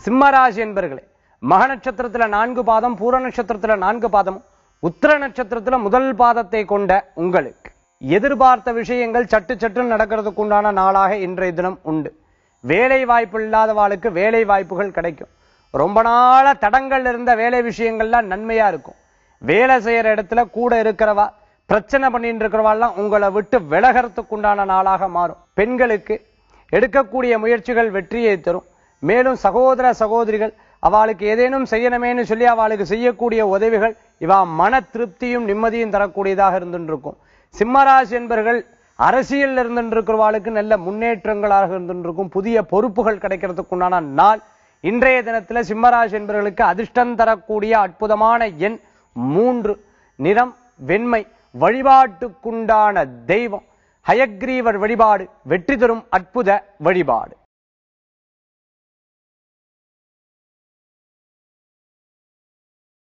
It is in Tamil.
சிம்மராசி என்பர்களே மக நட்சத்திரத்துல நான்கு பாதம் பூர நட்சத்திரத்துல நான்கு பாதமும் உத்திர நட்சத்திரத்துல முதல் பாதத்தை கொண்ட உங்களுக்கு எதிர்பார்த்த விஷயங்கள் சட்டு சட்டு நடக்கிறதுக்கு உண்டான நாளாக இன்றைய தினம் உண்டு வேலை வாய்ப்பு இல்லாதவாளுக்கு வேலை வாய்ப்புகள் கிடைக்கும் ரொம்ப நாளா தடங்கள் இருந்த வேலை விஷயங்கள்லாம் நன்மையா இருக்கும் வேலை செய்யற இடத்துல கூட இருக்கிறவா பிரச்சனை பண்ணிட்டு இருக்கிறவாள்லாம் உங்களை விட்டு விலகிறதுக்கு உண்டான நாளாக மாறும் பெண்களுக்கு எடுக்கக்கூடிய முயற்சிகள் வெற்றியை தரும் மேலும் சகோதர சகோதரிகள் அவளுக்கு ஏதேனும் செய்யணுமேன்னு சொல்லி அவளுக்கு செய்யக்கூடிய உதவிகள் இவா மன திருப்தியும் நிம்மதியும் தரக்கூடியதாக இருந்துட்டு இருக்கும் சிம்மராசி என்பர்கள் அரசியல் இருந்துட்டு இருக்கிறவாளுக்கு நல்ல முன்னேற்றங்களாக இருந்துட்டு இருக்கும் புதிய பொறுப்புகள் கிடைக்கிறதுக்கு உண்டான நாள் இன்றைய தினத்துல சிம்மராசி என்பவர்களுக்கு அதிர்ஷ்டம் தரக்கூடிய அற்புதமான எண் மூன்று நிறம் வெண்மை வழிபாட்டுக்குண்டான தெய்வம் ஹயக்ரீவர் வழிபாடு வெற்றி தரும் அற்புத வழிபாடு